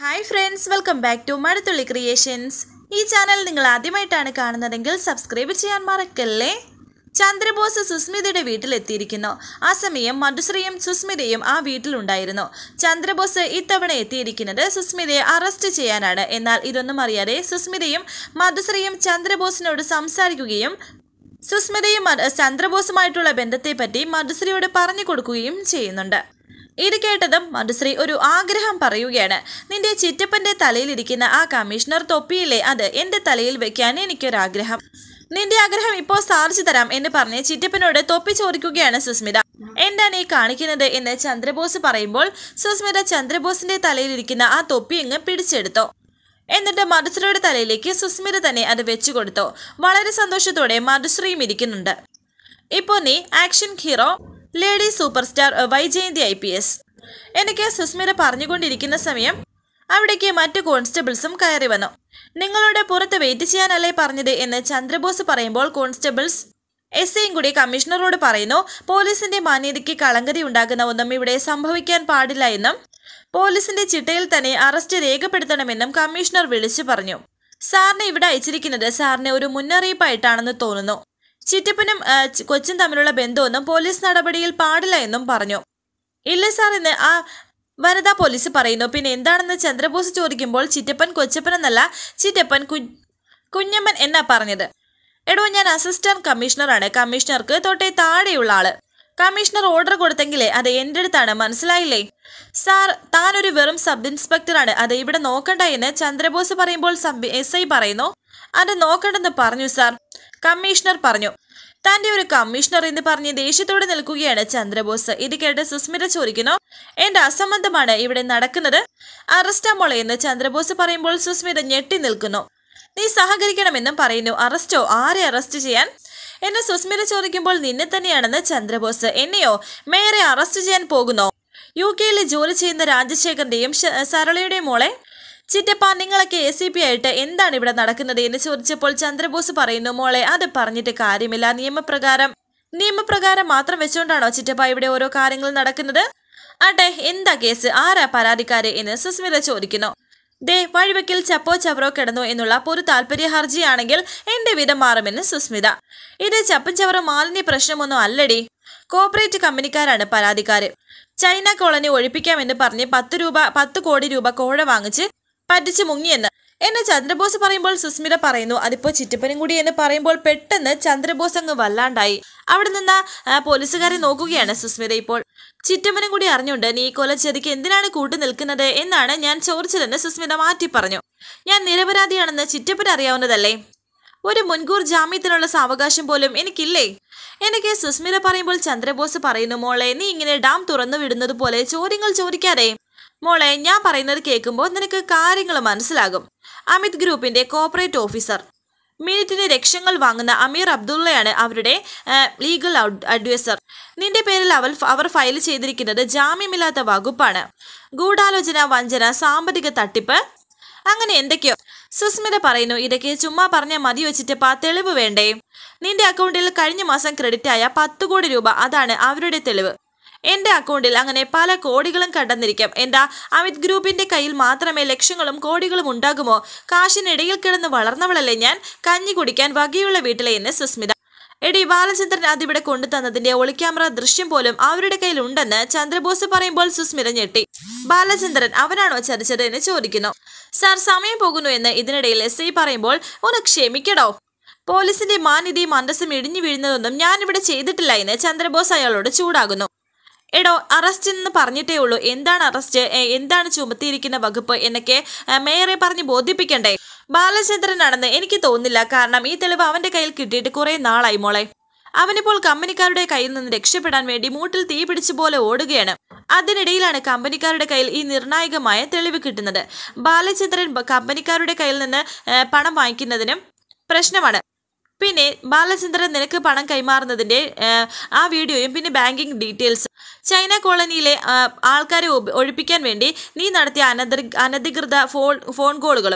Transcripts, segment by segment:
hi friends welcome back to Mazhathulli creations ഈ channel നിങ്ങൾ ആദ്യമായിട്ടാണ് കാണുന്നതെങ്കിൽ സബ്സ്ക്രൈബ് ചെയ്യാൻ മറക്കല്ലേ ചന്ദ്രബോസ് സുസ്മിതയുടെ വീട്ടിലെത്തിയിരിക്കുന്നു ആ സമയം മധുശ്രീയും സുസ്മിതയും ആ വീട്ടിലുണ്ടായിരുന്നു ചന്ദ്രബോസ് ഇത്തവണ എത്തിയിരിക്കുന്നത് സുസ്മിതയെ അറസ്റ്റ് ചെയ്യാനാണ് എന്നാൽ ഇതൊന്നും അറിയാതെ സുസ്മിതയും മധുശ്രീയും ചന്ദ്രബോസിനോട് സംസാരിക്കുകയും സുസ്മിതയും മധു- ചന്ദ്രബോസുമായിട്ടുള്ള ബന്ധത്തെപ്പറ്റി മധുശ്രീയോട് പറഞ്ഞു കൊടുക്കുകയും ചെയ്യുന്നുണ്ട് ഇത് കേട്ടതും മധുശ്രീ ഒരു ആഗ്രഹം പറയുകയാണ് നിന്റെ ചിറ്റപ്പന്റെ തലയിലിരിക്കുന്ന ആ കമ്മീഷണർ തൊപ്പിയില്ലേ അത് എന്റെ തലയിൽ വെക്കാൻ എനിക്കൊരാഗ്രഹം നിന്റെ ആഗ്രഹം ഇപ്പോൾ സാധിച്ചു തരാം എന്ന് പറഞ്ഞ് ചിറ്റപ്പനോട് തൊപ്പി ചോദിക്കുകയാണ് സുസ്മിത എന്താണ് ഈ കാണിക്കുന്നത് എന്ന് ചന്ദ്രബോസ് പറയുമ്പോൾ സുസ്മിത ചന്ദ്രബോസിന്റെ തലയിലിരിക്കുന്ന ആ തൊപ്പി അങ്ങ് പിടിച്ചെടുത്തു എന്നിട്ട് മധുശ്രീയുടെ തലയിലേക്ക് സുസ്മിത തന്നെ അത് വെച്ചു കൊടുത്തു വളരെ സന്തോഷത്തോടെ മധുശ്രീയും ഇരിക്കുന്നുണ്ട് ഇപ്പോൾ നീ action hero lady super star Vyjayanthi I P S എനിക്ക് സുസ്മിത പറഞ്ഞുകൊണ്ടിരിക്കുന്ന സമയം അവിടേക്ക് മറ്റു കോൺസ്റ്റബിൾസും കയറി വന്നു നിങ്ങളുടെ പുറത്ത് വെയിറ്റ് ചെയ്യാനല്ലേ പറഞ്ഞത് എന്ന് ചന്ദ്രബോസ് പറയുമ്പോൾ കോൺസ്റ്റബിൾസ് എസ് ഐയും കൂടി കമ്മീഷണറോട് പറയുന്നു പോലീസിന്റെ മാന്യതയ്ക്ക് കളങ്കതി ഉണ്ടാകുന്ന ഒന്നും ഇവിടെ സംഭവിക്കാൻ പാടില്ല എന്നും പോലീസിന്റെ ചിട്ടയിൽ തന്നെ അറസ്റ്റ് രേഖപ്പെടുത്തണമെന്നും കമ്മീഷണർ വിളിച്ചു പറഞ്ഞു സാറിനെ ഇവിടെ അയച്ചിരിക്കുന്നത് സാറിന് ഒരു മുന്നറിയിപ്പായിട്ടാണെന്ന് തോന്നുന്നു ചിറ്റപ്പനും ആ, ചി- കൊച്ചും തമ്മിലുള്ള ബന്ധമൊന്നും പോലീസ് നടപടിയിൽ പാടില്ല എന്നും പറഞ്ഞു ഇല്ല സാർ എന്ന് ആ വനിതാ പോലീസ് പറയുന്നു പിന്നെ എന്താണെന്ന് ചന്ദ്രബോസ് ചോദിക്കുമ്പോൾ ചിറ്റപ്പൻ കൊച്ചപ്പൻ എന്നല്ല ചിറ്റപ്പൻ കു കുഞ്ഞമ്മൻ എന്നാ പറഞ്ഞത് എടോ ഞാൻ അസിസ്റ്റന്റ് കമ്മീഷണറാണ് കമ്മീഷണർക്ക് തൊട്ടേ താഴെയുള്ള ആള് കമ്മീഷണർ ഓർഡർ കൊടുത്തെങ്കിലേ അത് എൻ്റെ അടുത്താണ് മനസ്സിലായില്ലേ സാർ താനൊരു വെറും സബ് ഇൻസ്പെക്ടറാണ് അത് ഇവിടെ നോക്കണ്ട എന്ന് ചന്ദ്രബോസ് പറയുമ്പോൾ സബ് എസ് ഐ പറയുന്നു അത് നോക്കണ്ടെന്ന് പറഞ്ഞു സാർ കമ്മീഷണർ പറഞ്ഞു തന്റെ ഒരു കമ്മീഷണർ എന്ന് പറഞ്ഞ് ദേഷ്യത്തോടെ നിൽക്കുകയാണ് ചന്ദ്രബോസ് ഇത് കേട്ട് സുസ്മിത ചോദിക്കുന്നു എന്റെ അസംബന്ധമാണ് ഇവിടെ നടക്കുന്നത് അറസ്റ്റാ മോളെ എന്ന് ചന്ദ്രബോസ് പറയുമ്പോൾ സുസ്മിത ഞെട്ടി നിൽക്കുന്നു നീ സഹകരിക്കണമെന്നും പറയുന്നു അറസ്റ്റോ ആരെ അറസ്റ്റ് ചെയ്യാൻ എന്നെ സുസ്മിത ചോദിക്കുമ്പോൾ നിന്നെ തന്നെയാണെന്ന് ചന്ദ്രബോസ് എന്നെയോ മേയറെ അറസ്റ്റ് ചെയ്യാൻ പോകുന്നോ യു കെയിൽ ജോലി ചെയ്യുന്ന രാജശേഖറിന്റെയും ശ- സരളയുടെയും മോളെ ചിറ്റപ്പ നിങ്ങളൊക്കെ എ സി പി ആയിട്ട് എന്താണ് ഇവിടെ നടക്കുന്നത് എന്ന് ചോദിച്ചപ്പോൾ ചന്ദ്രബോസ് പറയുന്നു മോളെ അത് പറഞ്ഞിട്ട് കാര്യമില്ല നിയമപ്രകാരം നിയമപ്രകാരം മാത്രം വെച്ചുകൊണ്ടാണോ ചിറ്റപ്പ ഇവിടെ ഓരോ കാര്യങ്ങൾ നടക്കുന്നത് ആട്ടെ എന്താ കേസ് ആരാ പരാതിക്കാര് എന്ന് സുസ്മിത ചോദിക്കുന്നു ദേ വഴിവെക്കിൽ ചപ്പോ ചവറോ കിടന്നു എന്നുള്ള പൊതു താല്പര്യ ഹർജിയാണെങ്കിൽ എന്റെ വിധം മാറുമെന്ന് സുസ്മിത ഇത് ചപ്പൻ ചവറോ മാലിന്യ പ്രശ്നമൊന്നും അല്ലടി കോർപ്പറേറ്റ് കമ്പനിക്കാരാണ് പരാതിക്കാര് ചൈന കോളനി ഒഴിപ്പിക്കാമെന്ന് പറഞ്ഞ് പത്ത് രൂപ പത്ത് കോടി രൂപ കോഴ വാങ്ങിച്ച് പറ്റിച്ച് മുങ്ങിയെന്ന് എന്നെ ചന്ദ്രബോസ് പറയുമ്പോൾ സുസ്മിത പറയുന്നു അതിപ്പോ ചിറ്റപ്പനും കൂടി എന്ന് പറയുമ്പോൾ പെട്ടെന്ന് ചന്ദ്രബോസ് അങ്ങ് വല്ലാണ്ടായി അവിടെ നിന്ന് ആ, പോലീസുകാരെ നോക്കുകയാണ് സുസ്മിത ഇപ്പോൾ ചിറ്റപ്പനും കൂടി അറിഞ്ഞുണ്ട് നീ ഈ കൊലച്ചതിക്ക് എന്തിനാണ് കൂട്ടു നിൽക്കുന്നത് എന്നാണ് ഞാൻ ചോദിച്ചതെന്ന് സുസ്മിത മാറ്റി പറഞ്ഞു ഞാൻ നിരപരാധിയാണെന്ന് ചിറ്റപ്പന് അറിയാവുന്നതല്ലേ ഒരു മുൻകൂർ ജാമ്യത്തിനുള്ള സാവകാശം പോലും എനിക്കില്ലേ എനിക്ക് സുസ്മിത പറയുമ്പോൾ ചന്ദ്രബോസ് പറയുന്നു മോളെ നീ ഇങ്ങനെ ഡാം തുറന്നു വിടുന്നത് പോലെ ചോദ്യങ്ങൾ ചോദിക്കാതെ മോളെ ഞാൻ പറയുന്നത് കേൾക്കുമ്പോൾ നിനക്ക് കാര്യങ്ങൾ മനസ്സിലാകും അമിത് ഗ്രൂപ്പിന്റെ കോർപ്പറേറ്റ് ഓഫീസർ മിനിറ്റിന് ലക്ഷങ്ങൾ വാങ്ങുന്ന അമീർ അബ്ദുള്ളയാണ് അവരുടെ ആ, ലീഗൽ ഔഡ്- അഡ്വൈസർ നിന്റെ പേരിൽ അവർ അവർ ഫയൽ ചെയ്തിരിക്കുന്നത് ജാമ്യമില്ലാത്ത വകുപ്പാണ് ഗൂഢാലോചന വഞ്ചന സാമ്പത്തിക തട്ടിപ്പ് അങ്ങനെ എന്തൊക്കെയോ സുസ്മിത പറയുന്നു ഇതൊക്കെ ചുമ്മാ പറഞ്ഞ മതി വെച്ചിട്ട് പാ തെളിവ് വേണ്ടേ നിന്റെ അക്കൗണ്ടിൽ കഴിഞ്ഞ മാസം ക്രെഡിറ്റ് ആയ പത്ത് കോടി രൂപ അതാണ് അവരുടെ തെളിവ് എന്റെ അക്കൗണ്ടിൽ അങ്ങനെ പല കോടികളും കണ്ടെന്നിരിക്കും എന്താ അമിത് ഗ്രൂപ്പിന്റെ കയ്യിൽ മാത്രമേ ലക്ഷങ്ങളും കോടികളും ഉണ്ടാകുമോ കാശിനിടയിൽ കിടന്ന് വളർന്നവളല്ലേ ഞാൻ കഞ്ഞി കുടിക്കാൻ വകയുള്ള വീട്ടിലെ എന്ന് സുസ്മിത എടി ബാലചന്ദ്രൻ അതിവിടെ കൊണ്ടുതന്നതിന്റെ ഒളിക്യാമറ ദൃശ്യം പോലും അവരുടെ കയ്യിൽ ഉണ്ടെന്ന് ചന്ദ്രബോസ് പറയുമ്പോൾ സുസ്മിത ഞെട്ടി ബാലചന്ദ്രൻ അവനാണോ ചതിച്ചത് എന്ന് ചോദിക്കുന്നു സാർ സമയം പോകുന്നു എന്ന് ഇതിനിടയിൽ എസ് ഐ പറയുമ്പോൾ ഒന്ന് ക്ഷമിക്കടോ പോലീസിന്റെ മാന്യതയും അന്തസ്സും ഇടിഞ്ഞു വീഴുന്നതൊന്നും ഞാനിവിടെ ചെയ്തിട്ടില്ല എന്ന് ചന്ദ്രബോസ് അയാളോട് ചൂടാകുന്നു എടോ അറസ്റ്റ് എന്ന് പറഞ്ഞിട്ടേ ഉള്ളൂ എന്താണ് അറസ്റ്റ് എ, എന്താണ് ചുമത്തിയിരിക്കുന്ന വകുപ്പ് എന്നൊക്കെ ആ, മേയറെ പറഞ്ഞ് ബോധിപ്പിക്കണ്ടേ ബാലചന്ദ്രനാണെന്ന് എനിക്ക് തോന്നുന്നില്ല കാരണം ഈ തെളിവ് അവന്റെ കയ്യിൽ കിട്ടിയിട്ട് കുറെ നാളായി മോളെ അവനിപ്പോൾ കമ്പനിക്കാരുടെ കയ്യിൽ നിന്ന് രക്ഷപ്പെടാൻ വേണ്ടി മൂട്ടിൽ തീ പിടിച്ച പോലെ ഓടുകയാണ് അതിനിടയിലാണ് കമ്പനിക്കാരുടെ കയ്യിൽ ഈ നിർണായകമായ തെളിവ് കിട്ടുന്നത് ബാലചന്ദ്രൻ ബ- കമ്പനിക്കാരുടെ കയ്യിൽ നിന്ന് ആ, പണം വാങ്ങിക്കുന്നതിനും പ്രശ്നമാണ് പിന്നെ ബാലചന്ദ്രൻ നിനക്ക് പണം കൈമാറുന്നതിന്റെ ആ, ആ വീഡിയോയും പിന്നെ ബാങ്കിങ് ഡീറ്റെയിൽസ് ചൈന കോളനിയിലെ ആ, ആൾക്കാരെ ഒബ്- ഒഴിപ്പിക്കാൻ വേണ്ടി നീ നടത്തിയ അനധി അനധികൃത ഫോൺ ഫോൺ കോളുകളും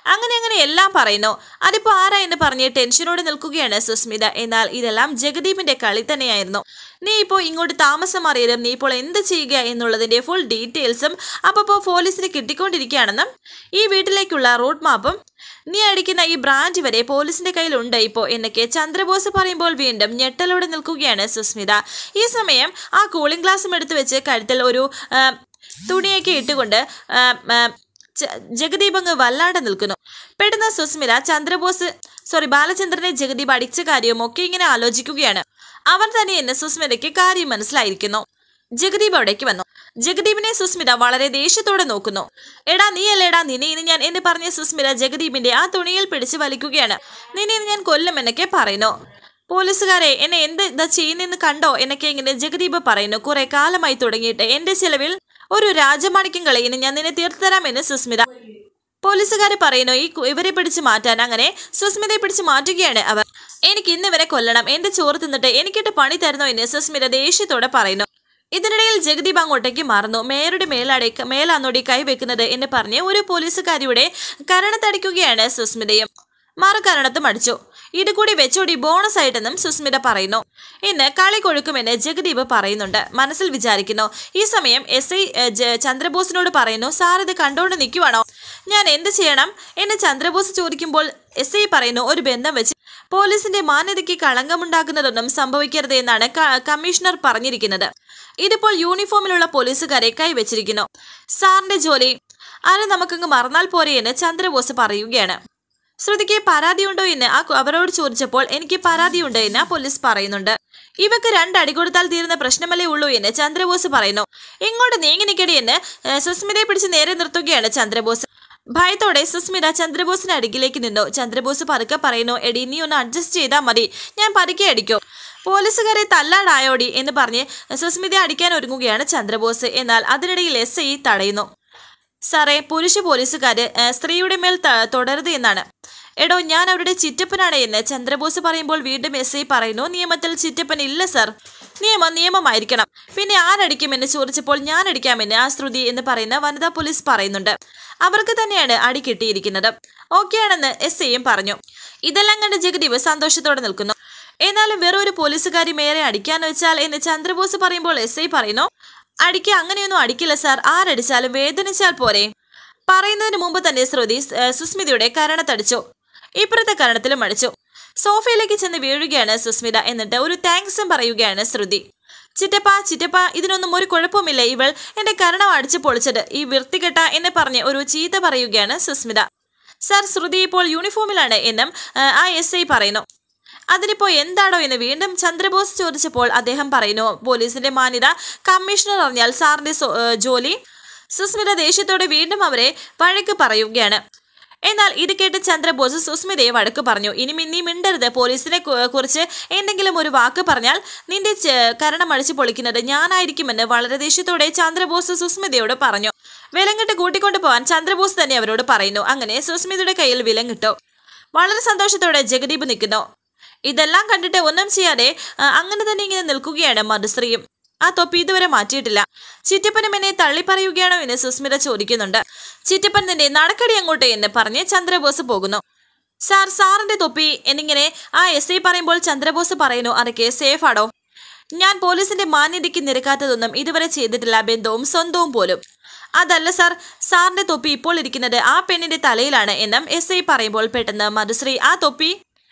അങ്ങനെ അങ്ങനെ എല്ലാം പറയുന്നു അതിപ്പോ ആരാ എന്ന് പറഞ്ഞ് ടെൻഷനോടെ നിൽക്കുകയാണ് സുസ്മിത എന്നാൽ ഇതെല്ലാം ജഗദീപിന്റെ കളി തന്നെയായിരുന്നു നീ ഇപ്പോൾ ഇങ്ങോട്ട് താമസം മാറിയാലും നീ ഇപ്പോൾ എന്ത് ചെയ്യുക എന്നുള്ളതിന്റെ ഫുൾ ഡീറ്റെയിൽസും അപ്പോൾ പോലീസിന് കിട്ടിക്കൊണ്ടിരിക്കുകയാണെന്നും ഈ വീട്ടിലേക്കുള്ള റൂട്ട് മാപ്പും നീ അടിക്കുന്ന ഈ ബ്രാഞ്ച് വരെ പോലീസിന്റെ കയ്യിലുണ്ട് ഇപ്പോൾ എന്നൊക്കെ ചന്ദ്രബോസ് പറയുമ്പോൾ വീണ്ടും ഞെട്ടലോടെ നിൽക്കുകയാണ് സുസ്മിത ഈ സമയം ആ കൂളിംഗ് ഗ്ലാസും എടുത്തു വെച്ച് കഴുത്തിൽ ഒരു ആ, തുണിയൊക്കെ ഇട്ടുകൊണ്ട് ആ, ആ, ച- ജഗദീപ് അങ്ങ് വല്ലാണ്ട് നിൽക്കുന്നു പെട്ടെന്ന് സുസ്മിത ചന്ദ്രബോസ് സോറി ബാലചന്ദ്രനെ ജഗദീപ് അടിച്ച കാര്യവും ഒക്കെ ഇങ്ങനെ ആലോചിക്കുകയാണ് അവൻ തന്നെ എന്നെ സുസ്മിതയ്ക്ക് കാര്യം മനസ്സിലായിരിക്കുന്നു ജഗദീപ് അവിടേക്ക് വന്നു ജഗദീപിനെ സുസ്മിത വളരെ ദേഷ്യത്തോടെ നോക്കുന്നു എടാ നീ അല്ലേടാ നിന്നെ ഇനി ഞാൻ എന്ന് പറഞ്ഞ സുസ്മിത ജഗദീപിന്റെ ആ തുണിയിൽ പിടിച്ച് വലിക്കുകയാണ് നിന്നെ ഇനി ഞാൻ കൊല്ലും എന്നൊക്കെ പറയുന്നു പോലീസുകാരെ എന്നെ എന്ത് ഇതാ ചെയ്യുന്നെന്ന് കണ്ടോ എന്നൊക്കെ ഇങ്ങനെ ജഗദീപ് പറയുന്നു കുറെ കാലമായി തുടങ്ങിയിട്ട് എന്റെ ചെലവിൽ ഒരു രാജമാണിക്യം കളയിന് ഞാൻ നിന്നെ തീർത്തരാമെന്ന് സുസ്മിത പോലീസുകാർ പറയുന്നു ഈ കു- ഇവരെ പിടിച്ച് മാറ്റാൻ അങ്ങനെ സുസ്മിതയെ പിടിച്ച് മാറ്റുകയാണ് അവർ എനിക്ക് ഇന്ന് ഇവരെ കൊല്ലണം എന്റെ ചോറ് തിന്നിട്ട് എനിക്കിട്ട് പണി തരുന്നോ എന്ന് സുസ്മിത ദേഷ്യത്തോടെ പറയുന്നു ഇതിനിടയിൽ ജഗദീപ് അങ്ങോട്ടേക്ക് മാറുന്നു മേയറുടെ മേലാടെ മേലാന്നോടി കൈവെക്കുന്നത് എന്ന് പറഞ്ഞ് ഒരു പോലീസുകാരിയുടെ കരണത്തടിക്കുകയാണ് സുസ്മിതയും മറു കരണത്തും അടിച്ചു ഇത് കൂടി വെച്ചോടി ബോണസ് ആയിട്ടെന്നും സുസ്മിത പറയുന്നു ഇന്ന് കളി കൊഴുക്കുമെന്ന് ജഗദീപ് പറയുന്നുണ്ട് മനസ്സിൽ വിചാരിക്കുന്നു ഈ സമയം എസ് ഐ ചന്ദ്രബോസിനോട് പറയുന്നു സാർ ഇത് കണ്ടോണ്ട് നിൽക്കുവാണോ ഞാൻ എന്ത് ചെയ്യണം എന്ന് ചന്ദ്രബോസ് ചോദിക്കുമ്പോൾ എസ് ഐ പറയുന്നു ഒരു ബന്ധം വെച്ച് പോലീസിന്റെ മാന്യതയ്ക്ക് കളങ്കമുണ്ടാക്കുന്നതൊന്നും സമഭവിക്കരുത് എന്നാണ് ക- കമ്മീഷണർ പറഞ്ഞിരിക്കുന്നത് ഇതിപ്പോൾ യൂണിഫോമിലുള്ള പോലീസുകാരെ കൈവച്ചിരിക്കുന്നു സാറിന്റെ ജോലി അത് നമുക്കങ്ങ് മറന്നാൽ പോരെ എന്ന് ചന്ദ്രബോസ് പറയുകയാണ് ശ്രുതിക്ക് പരാതിയുണ്ടോ എന്ന് ആ കു- അവരോട് ചോദിച്ചപ്പോൾ എനിക്ക് പരാതിയുണ്ട് എന്ന് ആ പോലീസ് പറയുന്നുണ്ട് ഇവക്ക് രണ്ടടി കൊടുത്താൽ തീരുന്ന പ്രശ്നമല്ലേ ഉള്ളൂ എന്ന് ചന്ദ്രബോസ് പറയുന്നു ഇങ്ങോട്ട് നീങ്ങി നിൽക്കടി എന്ന് ഏ, സുസ്മിതയെ പിടിച്ച് നേരെ നിർത്തുകയാണ് ചന്ദ്രബോസ് ഭയത്തോടെ സുസ്മിത ചന്ദ്രബോസിന് അടിക്കിലേക്ക് നിന്നു ചന്ദ്രബോസ് പതുക്കെ പറയുന്നു എടി നീ ഒന്ന് അഡ്ജസ്റ്റ് ചെയ്താൽ മതി ഞാൻ പതുക്കെ അടിക്കും പോലീസുകാരെ തല്ലാടായോടി എന്ന് പറഞ്ഞ് സുസ്മിതയെ അടിക്കാൻ ഒരുങ്ങുകയാണ് ചന്ദ്രബോസ് എന്നാൽ അതിനിടയിൽ എസ് ഐ തടയുന്നു സാറേ പുരുഷ പോലീസുകാര് ഏ, സ്ത്രീയുടെ മേൽ ത- തുടരുത് എന്നാണ് എടോ ഞാൻ അവരുടെ ചിറ്റപ്പനാണ് എന്ന് ചന്ദ്രബോസ് പറയുമ്പോൾ വീണ്ടും എസ് ഐ പറയുന്നു നിയമത്തിൽ ചിറ്റപ്പൻ ഇല്ല സർ നിയമം നിയമമായിരിക്കണം പിന്നെ ആരടിക്കുമെന്ന് ചോദിച്ചപ്പോൾ ഞാൻ അടിക്കാമെന്ന് ആ ശ്രുതി എന്ന് പറയുന്ന വനിതാ പോലീസ് പറയുന്നുണ്ട് അവർക്ക് തന്നെയാണ് അടി കിട്ടിയിരിക്കുന്നത് ഓക്കെയാണെന്ന് എസ് ഐയും പറഞ്ഞു ഇതെല്ലാം കണ്ട് ജഗദീപ് സന്തോഷത്തോടെ നിൽക്കുന്നു എന്നാലും വേറെ ഒരു പോലീസുകാരി മേരെ അടിക്കാന്ന് വെച്ചാൽ എന്ന് ചന്ദ്രബോസ് പറയുമ്പോൾ എസ് ഐ പറയുന്നു അടിക്കുക അങ്ങനെയൊന്നും അടിക്കില്ല സാർ ആരടിച്ചാലും വേദനിച്ചാൽ പോരെ പറയുന്നതിന് മുമ്പ് തന്നെ ശ്രുതി ഏ, സുസ്മിതയുടെ കരണത്തടിച്ചു ഇപ്പുറത്തെ കരണത്തിലും അടിച്ചു സോഫയിലേക്ക് ചെന്ന് വീഴുകയാണ് സുസ്മിത എന്നിട്ട് ഒരു താങ്ക്സും പറയുകയാണ് ശ്രുതി ചിറ്റപ്പ ചിറ്റപ്പ ഇതിനൊന്നും ഒരു കുഴപ്പമില്ല ഇവൾ എന്റെ കരണം അടിച്ചു പൊളിച്ചത് ഈ വൃത്തികെട്ട എന്ന് പറഞ്ഞ് ഒരു ചീത്ത പറയുകയാണ് സുസ്മിത സാർ ശ്രുതി ഇപ്പോൾ യൂണിഫോമിലാണ് എന്നും ആ, ആ എസ് ഐ പറയുന്നു അതിനിപ്പോ എന്താണോ എന്ന് വീണ്ടും ചന്ദ്രബോസ് ചോദിച്ചപ്പോൾ അദ്ദേഹം പറയുന്നു പോലീസിന്റെ മാന്യത കമ്മീഷണർ അറിഞ്ഞാൽ സാറിന്റെ സോ- ഏ, ജോലി സുസ്മിത ദേഷ്യത്തോടെ വീണ്ടും അവരെ വഴക്ക് പറയുകയാണ് എന്നാൽ ഇത് കേട്ട് ചന്ദ്രബോസ് സുസ്മിതയെ വഴക്ക് പറഞ്ഞു ഇനി നീ മിണ്ടരുത് പോലീസിനെ കു- കുറിച്ച് എന്തെങ്കിലും ഒരു വാക്ക് പറഞ്ഞാൽ നിന്റെ ചെ- കരണം അടിച്ചു പൊളിക്കുന്നത് ഞാനായിരിക്കുമെന്ന് വളരെ ദേഷ്യത്തോടെ ചന്ദ്രബോസ് സുസ്മിതയോട് പറഞ്ഞു വിലങ്ങിട്ട് കൂട്ടിക്കൊണ്ടു പോകാൻ ചന്ദ്രബോസ് തന്നെ അവരോട് പറയുന്നു അങ്ങനെ സുസ്മിതയുടെ കയ്യിൽ വിലങ്ങിട്ടു വളരെ സന്തോഷത്തോടെ ജഗദീപ് നിൽക്കുന്നു ഇതെല്ലാം കണ്ടിട്ട് ഒന്നും ചെയ്യാതെ ആ, അങ്ങനെ തന്നെ ഇങ്ങനെ നിൽക്കുകയാണ് മധുശ്രീയും ആ തൊപ്പി ഇതുവരെ മാറ്റിയിട്ടില്ല ചിറ്റപ്പനും എന്നെ തള്ളി പറയുകയാണോ എന്ന് സുസ്മിത ചോദിക്കുന്നുണ്ട് ചിറ്റപ്പൻ നിന്റെ നടക്കടി അങ്ങോട്ട് എന്ന് പറഞ്ഞ് ചന്ദ്രബോസ് പോകുന്നു സാർ സാറിന്റെ തൊപ്പി എന്നിങ്ങനെ ആ എസ് ഐ പറയുമ്പോൾ ചന്ദ്രബോസ് പറയുന്നു അതൊക്കെ സേഫ് ആണോ ഞാൻ പോലീസിന്റെ മാന്യതയ്ക്ക് നിരക്കാത്തതൊന്നും ഇതുവരെ ചെയ്തിട്ടില്ല ബന്ധവും സ്വന്തവും പോലും അതല്ല സാർ സാറിന്റെ തൊപ്പി ഇപ്പോൾ ഇരിക്കുന്നത് ആ പെണ്ണിന്റെ തലയിലാണ് എന്നും എസ് ഐ പറയുമ്പോൾ പെട്ടെന്ന് മധുശ്രീ ആ തൊപ്പി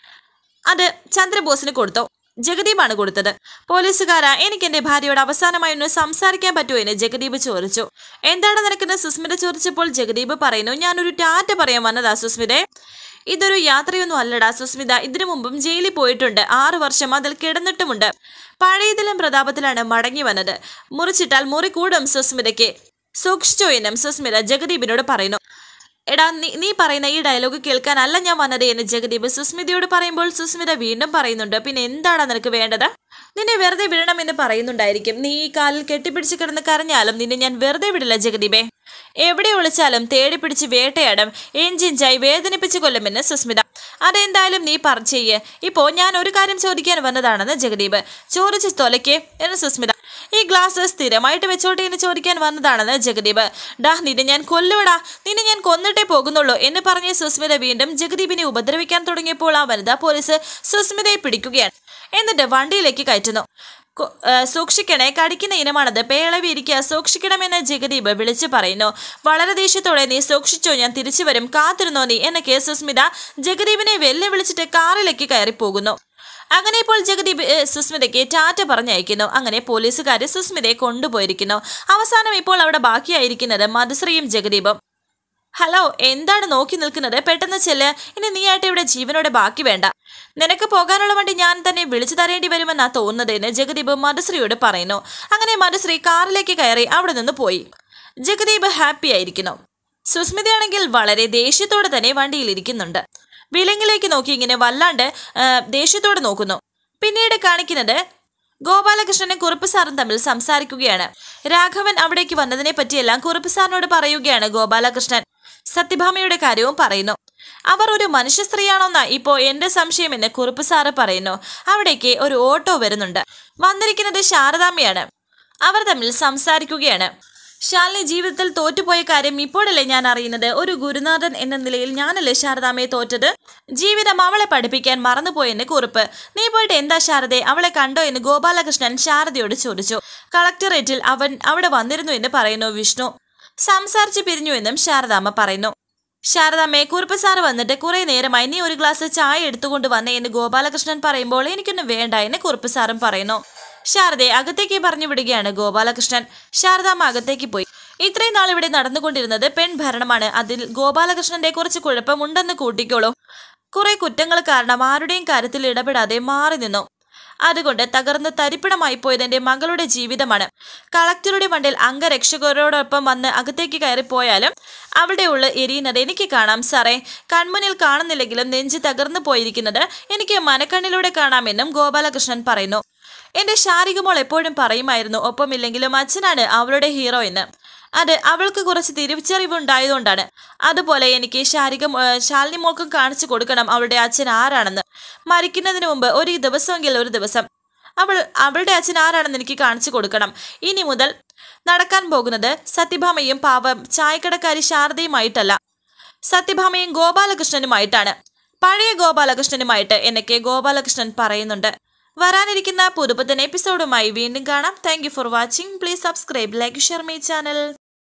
അത് ചന്ദ്രബോസിന് കൊടുത്തു ജഗദീപാണ് കൊടുത്തത് പോലീസുകാരാ എനിക്ക് എന്റെ ഭാര്യയോട് അവസാനമായി ഒന്ന് സംസാരിക്കാൻ പറ്റുമോ എന്ന് ജഗദീപ് ചോദിച്ചു എന്താണ് നിനക്കെന്ന് സുസ്മിത ചോദിച്ചപ്പോൾ ജഗദീപ് പറയുന്നു ഞാനൊരു ടാറ്റ പറയാൻ വന്നതാ സുസ്മിതേ ഇതൊരു യാത്രയൊന്നും അല്ലടാ സുസ്മിത ഇതിനു മുമ്പും ജയിലിൽ പോയിട്ടുണ്ട് ആറു വർഷം അതിൽ കിടന്നിട്ടുമുണ്ട് പഴയതിലും പ്രതാപത്തിലാണ് മടങ്ങി വന്നത് മുറിച്ചിട്ടാൽ മുറി കൂടും സുസ്മിതയ്ക്ക് സൂക്ഷിച്ചോ എന്നും സുസ്മിത ജഗദീപിനോട് പറയുന്നു എടാ നീ നീ പറയുന്ന ഈ ഡയലോഗ് കേൾക്കാനല്ല ഞാൻ വന്നത് എന്ന് ജഗദീപ് സുസ്മിതയോട് പറയുമ്പോൾ സുസ്മിത വീണ്ടും പറയുന്നുണ്ട് പിന്നെ എന്താണ് നിനക്ക് വേണ്ടത് നിന്നെ വെറുതെ വിടണമെന്ന് പറയുന്നുണ്ടായിരിക്കും നീ ഈ കാലിൽ കെട്ടിപ്പിടിച്ച് കിടന്ന് കരഞ്ഞാലും നിന്നെ ഞാൻ വെറുതെ വിടില്ല ജഗദീപേ എവിടെ ഒളിച്ചാലും തേടി പിടിച്ച് വേട്ടയാടും എഞ്ചിഞ്ചായി വേദനിപ്പിച്ച് കൊല്ലുമെന്ന് സുസ്മിത അതെന്തായാലും നീ പറ ചെയ്യ് ഇപ്പോ ഞാൻ ഒരു കാര്യം ചോദിക്കാൻ വന്നതാണെന്ന് ജഗദീപ് ചോദിച്ച് തൊലയ്ക്ക് എന്ന് സുസ്മിത ഈ ഗ്ലാസ് സ്ഥിരമായിട്ട് വെച്ചോട്ടെ എന്ന് ചോദിക്കാൻ വന്നതാണെന്ന് ജഗദീപ് ഡാ നിന്നെ ഞാൻ കൊല്ലുവടാ നിന്നെ ഞാൻ കൊന്നിട്ടേ പോകുന്നുള്ളൂ എന്ന് പറഞ്ഞ് സുസ്മിത വീണ്ടും ജഗദീപിനെ ഉപദ്രവിക്കാൻ തുടങ്ങിയപ്പോൾ ആ വനിതാ പോലീസ് സുസ്മിതയെ പിടിക്കുകയാണ് എന്നിട്ട് വണ്ടിയിലേക്ക് കയറ്റുന്നു കൊ- ഏ, സൂക്ഷിക്കണേ കടിക്കുന്ന ഇനമാണത് പേളവിരിക്കുക സൂക്ഷിക്കണമെന്ന് ജഗദീപ് വിളിച്ചു പറയുന്നു വളരെ ദേഷ്യത്തോടെ നീ സൂക്ഷിച്ചോ ഞാൻ തിരിച്ചു വരും കാത്തിരുന്നോ നീ എന്നൊക്കെ സുസ്മിത ജഗദീപിനെ വെല്ലുവിളിച്ചിട്ട് കാറിലേക്ക് കയറി പോകുന്നു അങ്ങനെ ഇപ്പോൾ ജഗദീപ് ഏ, സുസ്മിതയ്ക്ക് ടാറ്റ പറഞ്ഞയക്കുന്നു അങ്ങനെ പോലീസുകാർ സുസ്മിതയെ കൊണ്ടുപോയിരിക്കുന്നു അവസാനം ഇപ്പോൾ അവിടെ ബാക്കിയായിരിക്കുന്നത് മധുശ്രീയും ജഗദീപും ഹലോ എന്താണ് നോക്കി നിൽക്കുന്നത് പെട്ടെന്ന് ചെല്ല് ഇനി നീ ആയിട്ട് ഇവിടെ ജീവനോടെ ബാക്കി വേണ്ട നിനക്ക് പോകാനുള്ള വണ്ടി ഞാൻ തന്നെ വിളിച്ചു തരേണ്ടി വരുമെന്നാ തോന്നുന്നതെന്ന് ജഗദീപ് മധുശ്രീയോട് പറയുന്നു അങ്ങനെ മധുശ്രീ കാറിലേക്ക് കയറി അവിടെ നിന്ന് പോയി ജഗദീപ് ഹാപ്പി ആയിരിക്കുന്നു സുസ്മിതയാണെങ്കിൽ വളരെ ദേഷ്യത്തോടെ തന്നെ വണ്ടിയിൽ ഇരിക്കുന്നുണ്ട് വിലങ്ങിലേക്ക് നോക്കി ഇങ്ങനെ വല്ലാണ്ട് ആ, ദേഷ്യത്തോടെ നോക്കുന്നു പിന്നീട് കാണിക്കുന്നത് ഗോപാലകൃഷ്ണനും കുറുപ്പ് സാറും തമ്മിൽ സംസാരിക്കുകയാണ് രാഘവൻ അവിടേക്ക് വന്നതിനെ പറ്റിയെല്ലാം കുറുപ്പ് സാറിനോട് പറയുകയാണ് ഗോപാലകൃഷ്ണൻ സത്യഭാമയുടെ കാര്യവും പറയുന്നു അവർ ഒരു മനുഷ്യ സ്ത്രീയാണോന്നാ ഇപ്പോ എന്റെ സംശയമെന്ന് കുറുപ്പ് സാറ് പറയുന്നു അവിടേക്ക് ഒരു ഓട്ടോ വരുന്നുണ്ട് വന്നിരിക്കുന്നത് ശാരദാമ്മയാണ് അവർ തമ്മിൽ സംസാരിക്കുകയാണ് ശാലിനി ജീവിതത്തിൽ തോറ്റുപോയ കാര്യം ഇപ്പോഴല്ലേ ഞാൻ അറിയുന്നത് ഒരു ഗുരുനാഥൻ എന്ന നിലയിൽ ഞാനല്ലേ ശാരദാമ്മയെ തോറ്റത് ജീവിതം അവളെ പഠിപ്പിക്കാൻ മറന്നുപോയെന്ന് കുറിപ്പ് നീ പോയിട്ട് എന്താ ശാരദയെ അവളെ കണ്ടോ എന്ന് ഗോപാലകൃഷ്ണൻ ശാരദയോട് ചോദിച്ചു കളക്ടറേറ്റിൽ അവൻ അവിടെ വന്നിരുന്നു എന്ന് പറയുന്നു വിഷ്ണു സംസാരിച്ച് പിരിഞ്ഞു എന്നും ശാരദാമ്മ പറയുന്നു ശാരദാമ്മയെ കുറുപ്പ് സാറ് വന്നിട്ട് കുറെ നേരമായി നീ ഒരു ഗ്ലാസ് ചായ എടുത്തുകൊണ്ട് വന്നേ എന്ന് ഗോപാലകൃഷ്ണൻ പറയുമ്പോൾ എനിക്കൊന്നും വേണ്ട എന്ന് കുറുപ്പ് സാറും പറയുന്നു ശാരദയെ അകത്തേക്ക് പറഞ്ഞു വിടുകയാണ് ഗോപാലകൃഷ്ണൻ ശാരദാമ്മ അകത്തേക്ക് പോയി ഇത്രയും നാൾ ഇവിടെ നടന്നുകൊണ്ടിരുന്നത് പെൺ ഭരണമാണ് അതിൽ ഗോപാലകൃഷ്ണന്റെ കുറച്ച് കുഴപ്പമുണ്ടെന്ന് കൂട്ടിക്കോളൂ കുറെ കുറ്റങ്ങൾ കാരണം ആരുടെയും കാര്യത്തിൽ ഇടപെടാതെ മാറി നിന്നു അതുകൊണ്ട് തകർന്ന് തരിപ്പിടമായി പോയത് എന്റെ മകളുടെ ജീവിതമാണ് കളക്ടറുടെ മണ്ടിൽ അംഗരക്ഷകരോടൊപ്പം വന്ന് അകത്തേക്ക് കയറിപ്പോയാലും അവളുടെ ഉള്ളിൽ എരിയുന്നത് എനിക്ക് കാണാം സാറേ കൺമുന്നിൽ കാണുന്നില്ലെങ്കിലും നെഞ്ച് തകർന്നു പോയിരിക്കുന്നത് എനിക്ക് മനക്കണ്ണിലൂടെ കാണാമെന്നും ഗോപാലകൃഷ്ണൻ പറയുന്നു എന്റെ ശാരികമോൾ എപ്പോഴും പറയുമായിരുന്നു ഒപ്പമില്ലെങ്കിലും അച്ഛനാണ് അവളുടെ ഹീറോ എന്ന് അത് അവൾക്ക് കുറച്ച് തിരിച്ചറിവുണ്ടായതുകൊണ്ടാണ് അതുപോലെ എനിക്ക് ശാരിക ശാലിനി മോൾക്കും കാണിച്ചു കൊടുക്കണം അവളുടെ അച്ഛൻ ആരാണെന്ന് മരിക്കുന്നതിന് മുമ്പ് ഒരു ദിവസമെങ്കിൽ ഒരു ദിവസം അവൾ അവളുടെ അച്ഛൻ ആരാണെന്ന് എനിക്ക് കാണിച്ചു കൊടുക്കണം ഇനി മുതൽ നടക്കാൻ പോകുന്നത് സത്യഭാമയും പാവം ചായക്കടക്കാരി ശാരദയുമായിട്ടല്ല സത്യഭാമയും ഗോപാലകൃഷ്ണനുമായിട്ടാണ് പഴയ ഗോപാലകൃഷ്ണനുമായിട്ട് എന്നൊക്കെ ഗോപാലകൃഷ്ണൻ പറയുന്നുണ്ട് വരാനിരിക്കുന്ന പുതുപുത്തൻ എപ്പിസോഡുമായി വീണ്ടും കാണാം thank you for watching please subscribe like share my channel